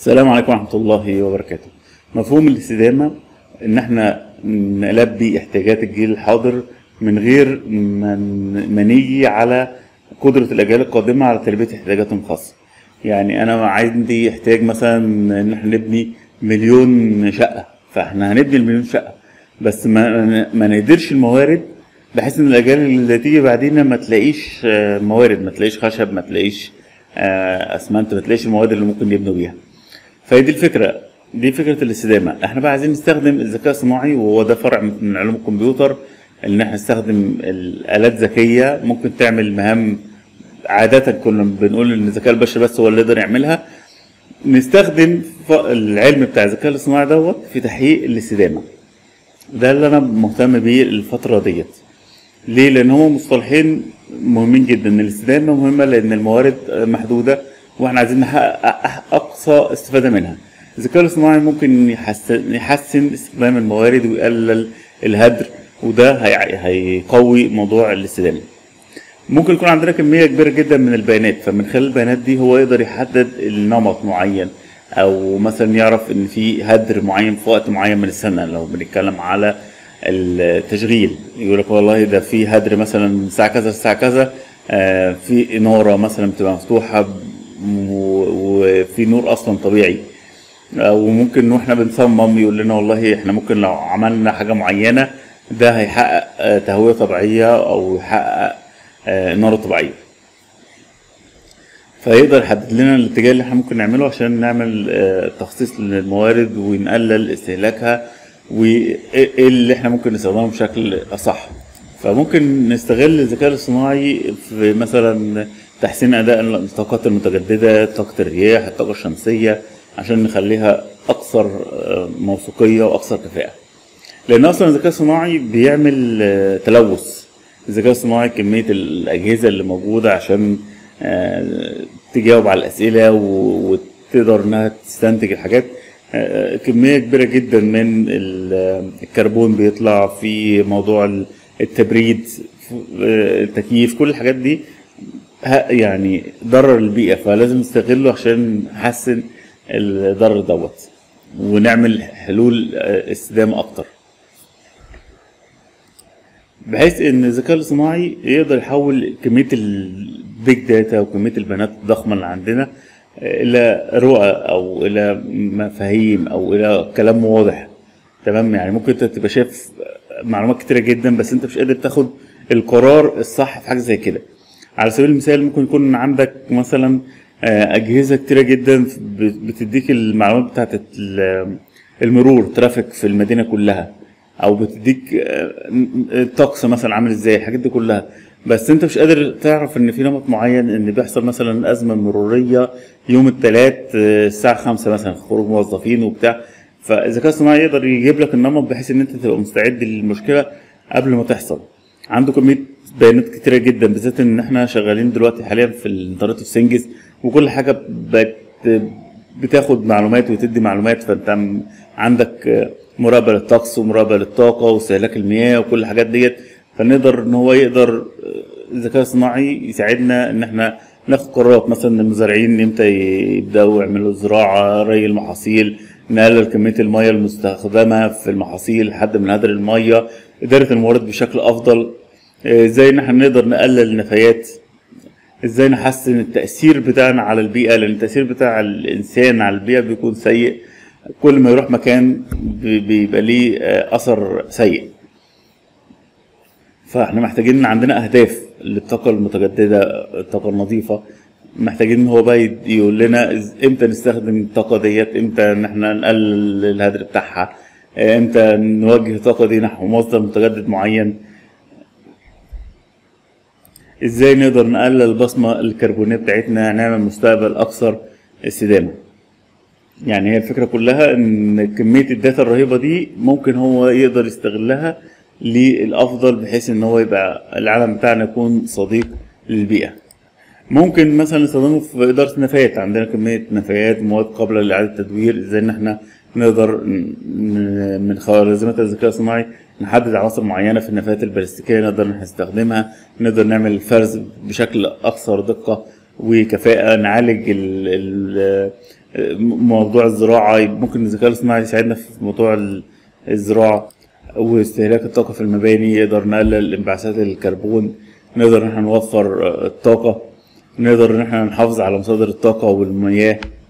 السلام عليكم ورحمة الله وبركاته مفهوم الاستدامة ان احنا نلبي احتياجات الجيل الحاضر من غير ما ن- ما نيجي على قدرة الأجيال القادمة على تلبية احتياجاتهم الخاصة يعني أنا عندي احتياج مثلا إن احنا نبني مليون شقة فاحنا هنبني المليون شقة بس ما ما نقدرش الموارد بحيث ان الاجيال اللي تيجي بعدينا ما تلاقيش آه، موارد ما تلاقيش خشب ما تلاقيش آه، اسمنت ما تلاقيش المواد اللي ممكن يبنوا بيها فهي دي الفكره دي فكره الاستدامه احنا بقى عايزين نستخدم الذكاء الصناعي وهو ده فرع من علوم الكمبيوتر ان احنا نستخدم الالات ذكيه ممكن تعمل مهام عاده كنا بنقول ان الذكاء البشري بس هو اللي يقدر يعملها نستخدم ف- العلم بتاع الذكاء الاصطناعي دوت في تحقيق الاستدامه ده اللي انا مهتم بيه الفتره ديت ليه لان هما مصطلحين مهمين جدا الاستدامه مهمه لان الموارد محدوده واحنا عايزين نحقق أح- اقصى استفاده منها الذكاء الاصطناعي ممكن يحسن, يحسن استخدام الموارد ويقلل الهدر وده هي- هيقوي موضوع الاستدامه ممكن يكون عندنا كميه كبيره جدا من البيانات فمن خلال البيانات دي هو يقدر يحدد النمط معين او مثلا يعرف ان في هدر معين في وقت معين من السنه لو بنتكلم على التشغيل يقول لك والله ده في هدر مثلا من الساعه كذا للساعه كذا آه، في اناره مثلا بتبقى مفتوحه و- وفي نور اصلا طبيعي آه، وممكن واحنا بنصمم يقول لنا والله احنا ممكن لو عملنا حاجه معينه ده هيحقق آه، تهويه طبيعيه او يحقق آه، نار طبيعيه فيقدر يحدد لنا الاتجاه اللي احنا ممكن نعمله عشان نعمل آه، تخصيص للموارد ونقلل استهلاكها وايه اللي احنا ممكن نستخدمه بشكل اصح فممكن نستغل الذكاء الاصطناعي في مثلا تحسين اداء الطاقات المتجدده طاقه الرياح الطاقه الشمسيه عشان نخليها اكثر آه، موثوقيه واكثر كفاءه لان اصلا الذكاء الصناعي بيعمل آه، تلوث الذكاء الصناعي كميه الاجهزه اللي موجوده عشان آه، تجاوب على الاسئله و- وتقدر انها تستنتج الحاجات آه، كميه كبيره جدا من ال- الكربون بيطلع في موضوع ال- التبريد ف- آه، التكييف كل الحاجات دي ه- يعني ضرر البيئه فلازم نستغله عشان نحسن الضرر دوت ونعمل حلول آه، استدامه اكتر بحيث ان الذكاء الاصطناعي يقدر يحول كميه البيج داتا وكميه البيانات الضخمه اللي عندنا الى رؤى او الى مفاهيم او الى كلام واضح تمام يعني ممكن انت تبقى شايف معلومات كتيره جدا بس انت مش قادر تاخد القرار الصح في حاجه زي كده على سبيل المثال ممكن يكون عندك مثلا آه، اجهزه كتيره جدا بت- بتديك المعلومات بتاعت ال- المرور ترافيك في المدينه كلها او بتديك آه، الطقس مثلا عامل ازاي الحاجات دي كلها بس انت مش قادر تعرف ان في نمط معين ان بيحصل مثلا ازمه مروريه يوم الثلاث الساعه 5 مثلا خروج موظفين وبتاع فالذكاء الصناعي يقدر يجيب لك النمط بحيث ان انت تبقى مستعد للمشكله قبل ما تحصل عنده كميه بيانات كتيره جدا بالذات ان احنا شغالين دلوقتي حاليا في الانترنت اوف سينجز وكل حاجه بقت بتاخد معلومات وتدي معلومات فانت م- عندك آه، مراقبه للطقس ومراقبه للطاقه واستهلاك المياه وكل الحاجات ديت فنقدر ان هو يقدر آه، الذكاء الصناعي يساعدنا ان احنا ناخد قرارات مثلا المزارعين امتى يبداوا يعملوا زراعه ري المحاصيل نقلل كميه المياه المستخدمه في المحاصيل لحد من هدر المياه اداره الموارد بشكل افضل آه، ازاي ان احنا نقدر نقلل النفايات ازاي نحسن التأثير بتاعنا على البيئة لأن التأثير بتاع الإنسان على البيئة بيكون سيء كل ما يروح مكان بي- بيبقى ليه آه، أثر سيء فاحنا محتاجين إن عندنا أهداف للطاقة المتجددة الطاقة النظيفة محتاجين ان هو بقى يد- يقول لنا إز- امتى نستخدم الطاقة ديت امتى ان احنا نقلل الهدر بتاعها آه، امتى نوجه الطاقة دي نحو مصدر متجدد معين ازاي نقدر نقلل البصمة الكربونية بتاعتنا نعمل مستقبل اكثر استدامة يعني هي الفكرة كلها ان كمية الداتا الرهيبة دي ممكن هو يقدر يستغلها للافضل بحيث ان هو يبقى العالم بتاعنا يكون صديق للبيئة ممكن مثلا نستخدمه في إدارة النفايات عندنا كمية نفايات ومواد قابلة لإعادة تدوير ازاي ان احنا نقدر ن- ن- من خوارزميات الذكاء الصناعي نحدد عناصر معينة في النفايات البلاستيكية نقدر إن إحنا نستخدمها نقدر نعمل فرز بشكل أكثر دقة وكفاءه نعالج ال ال موضوع الزراعه ممكن الذكاء الاصطناعي يساعدنا في موضوع ال- الزراعه واستهلاك الطاقه في المباني يقدر نقلل انبعاثات الكربون نقدر ان احنا نوفر آه، الطاقه نقدر ان احنا نحافظ على مصادر الطاقه والمياه